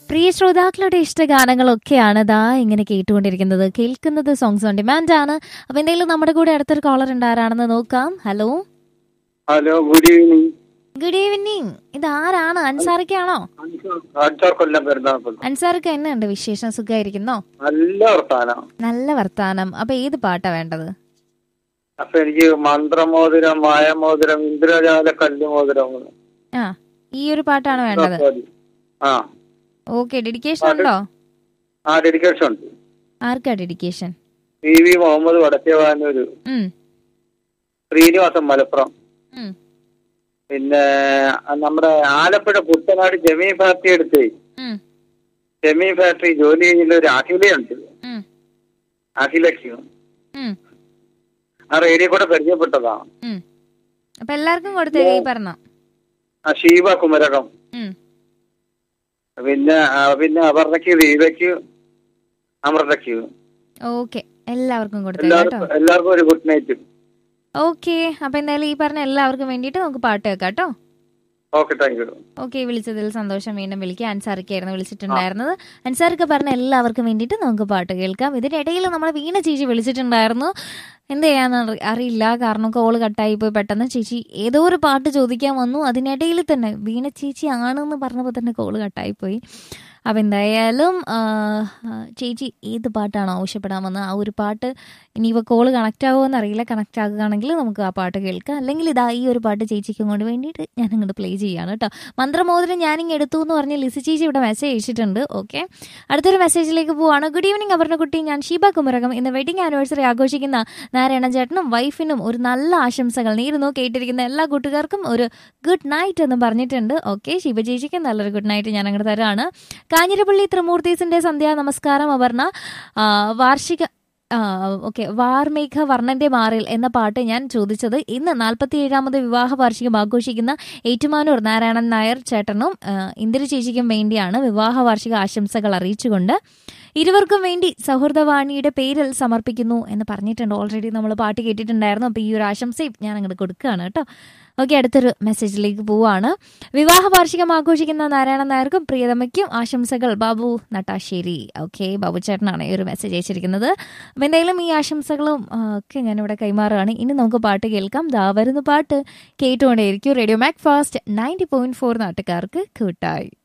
പ്രിയ ശ്രോതാക്കളുടെ ഇഷ്ടഗാനങ്ങളൊക്കെയാണ് ദാ ഇങ്ങനെ കേട്ടുകൊണ്ടിരിക്കുന്നത് കേൾക്കുന്നത് സോങ്സ് ഓൺ ഡിമാൻഡ് ആണ് അപ്പൊ എന്തെങ്കിലും നമ്മുടെ കൂടെ അടുത്തൊരു കോളർ ഉണ്ട് ആരാണെന്ന് നോക്കാം hello hello good evening good evening ഇത് ആരാണ് അൻസാറിക്കാണോ അഞ്ചാർ കൊല്ലം പെരുന്നാൾക്കുള്ള അൻസാർക്ക് എന്നുണ്ട് വിശേഷം സുഖമായിരിക്കുന്നോ നല്ല വർത്താനം നല്ല വർത്താനം അപ്പൊ ഏത് പാട്ടാ വേണ്ടത് അപ്പൊ എനിക്ക് മന്ത്രമോതിരം മായമോതിരം ഇന്ദ്രജാല കല്ലുമോതിരം ആ ഈ ഒരു പാട്ടാണ് വേണ്ടത് ആ ഓക്കെ ഡെഡിക്കേഷൻ ഉണ്ടോ ആ ഡെഡിക്കേഷൻ ഉണ്ട് ആർക്കാ dedication P V Muhammad Vadakkevanur ഉം ശ്രീനിവാസൻ മലപ്പുറം ഉം പിന്നെ നമ്മുടെ ആലപ്പുഴ പുത്തനാട് ജമീൻ ഫാക്ടറി എടുത്ത് ഉം ജമീൻ ഫാക്ടറി ജോലി ചെയ്യുന്ന ഒരു അഖിലയുണ്ട് ഉം അഖിലക്ഷ്യം ഉം ആ റേഡിയോ കൂടെ പരിചയപ്പെട്ടതാണ് ഉം അപ്പൊ എല്ലാവർക്കും കൊടുത്തേ ഈ പറഞ്ഞ ആ ഷീബ കുമരകം ഉം പിന്നെ ആ, പിന്നെ അപർണയ്ക്ക് ദീപയ്ക്ക് അമൃതയ്ക്ക് ഓക്കെ എല്ലാവർക്കും കൊടുത്തേ കേട്ടോ എല്ലാവർക്കും എല്ലാവർക്കും ഒരു ഗുഡ് നൈറ്റ് ഓക്കെ അപ്പൊ എന്തായാലും ഈ പറഞ്ഞ എല്ലാവർക്കും വേണ്ടിയിട്ട് നമുക്ക് പാട്ട് കേൾക്കാം കേട്ടോ ഓക്കെ താങ്ക് യു ഓക്കെ വിളിച്ചതിൽ സന്തോഷം വീണ്ടും വിളിക്കുക അൻസാറിക്കായിരുന്നു വിളിച്ചിട്ടുണ്ടായിരുന്നത് അൻസാർക്ക് പറഞ്ഞ എല്ലാവർക്കും വേണ്ടിയിട്ട് നമുക്ക് പാട്ട് കേൾക്കാം ഇതിനിടയിൽ നമ്മൾ വീണ ചേച്ചി വിളിച്ചിട്ടുണ്ടായിരുന്നു എന്ത് ചെയ്യാന്ന് അറി- അറിയില്ല കാരണം കോള് കട്ടായി പോയി പെട്ടെന്ന് ചേച്ചി ഏതോ ഒരു പാട്ട് ചോദിക്കാൻ വന്നു അതിനിടയിൽ തന്നെ വീണ ചേച്ചി ആണെന്ന് പറഞ്ഞപ്പോൾ തന്നെ കോള് കട്ടായി പോയി അപ്പം എന്തായാലും ആ, ആ, ചേച്ചി ഏത് പാട്ടാണ് ആവശ്യപ്പെടാൻ വന്നത് ആ ഒരു പാട്ട് ഇനിയിപ്പോൾ കോള് കണക്റ്റ് ആകുമോ അറിയില്ല കണക്റ്റ് ആകുകയാണെങ്കിൽ നമുക്ക് ആ പാട്ട് കേൾക്കാം അല്ലെങ്കിൽ ഇതാ ഈ ഒരു പാട്ട് ചേച്ചിക്കും കൊണ്ട് വേണ്ടിയിട്ട് ഞാൻ ഇങ്ങോട്ട് പ്ലേ ചെയ്യാണ് കേട്ടോ മന്ത്രമോതിരം ഞാനിങ്ങ് എടുത്തു എന്ന് പറഞ്ഞ് ലിസി ചേച്ചി ഇവിടെ മെസ്സേജ് അയച്ചിട്ടുണ്ട് ഓക്കെ അടുത്തൊരു മെസ്സേജിലേക്ക് പോവാണ് ഗുഡ് ഈവനിങ് അപർണക്കുട്ടി ഞാൻ ഷീബ കുമരകം ഇന്ന് വെഡിങ് ആനിവേഴ്സറി ആഘോഷിക്കുന്ന നാരായണൻ ചേട്ടനും വൈഫിനും ഒരു നല്ല ആശംസകൾ നേരുന്നു കേട്ടിരിക്കുന്ന എല്ലാ കൂട്ടുകാർക്കും ഒരു ഗുഡ് നൈറ്റ് എന്ന് പറഞ്ഞിട്ടുണ്ട് ഓക്കെ ശിവ ചേച്ചിക്ക് നല്ലൊരു ഗുഡ് നൈറ്റ് ഞാൻ അങ്ങോട്ട് തരാണ് കാഞ്ഞിരപ്പള്ളി ത്രിമൂർത്തീസിന്റെ സന്ധ്യാ നമസ്കാരം അപർണ ആ, വാർഷിക ഓക്കെ വാർമേഘ വർണ്ണന്റെ മാറിൽ എന്ന പാട്ട് ഞാൻ ചോദിച്ചത് ഇന്ന് നാൽപ്പത്തി ഏഴാമത് വിവാഹ വാർഷികം ആഘോഷിക്കുന്ന ഏറ്റുമാനൂർ നാരായണൻ നായർ ചേട്ടനും ആ, ഇന്ദിര ചേച്ചിക്കും വേണ്ടിയാണ് വിവാഹ വാർഷിക ആശംസകൾ അറിയിച്ചുകൊണ്ട് ഇരുവർക്കും വേണ്ടി സൗഹൃദവാണിയുടെ പേരിൽ സമർപ്പിക്കുന്നു എന്ന് പറഞ്ഞിട്ടുണ്ട് ഓൾറെഡി നമ്മൾ പാട്ട് കേട്ടിട്ടുണ്ടായിരുന്നു അപ്പോൾ ഈ ഒരു ആശംസയും ഞാൻ അങ്ങോട്ട് കൊടുക്കുകയാണ് കേട്ടോ ഓക്കെ അടുത്തൊരു മെസ്സേജിലേക്ക് പോവാണ് വിവാഹ വാർഷികം ആഘോഷിക്കുന്ന നാരായണൻ നായർക്കും പ്രിയതമയ്ക്കും ആശംസകൾ ബാബു നട്ടാശ്ശേരി ഓക്കെ ബാബു ചേട്ടനാണ് ഈ ഒരു മെസ്സേജ് അയച്ചിരിക്കുന്നത് അപ്പം എന്തായാലും ഈ ആശംസകളും ആ, ഒക്കെ ഞാനിവിടെ കൈമാറുകയാണ് ഇനി നമുക്ക് പാട്ട് കേൾക്കാം ദാ വരുന്ന പാട്ട് കേട്ടുകൊണ്ടേയിരിക്കും radio Mac Fast ninety point four നാട്ടുകാർക്ക് കൂട്ടായി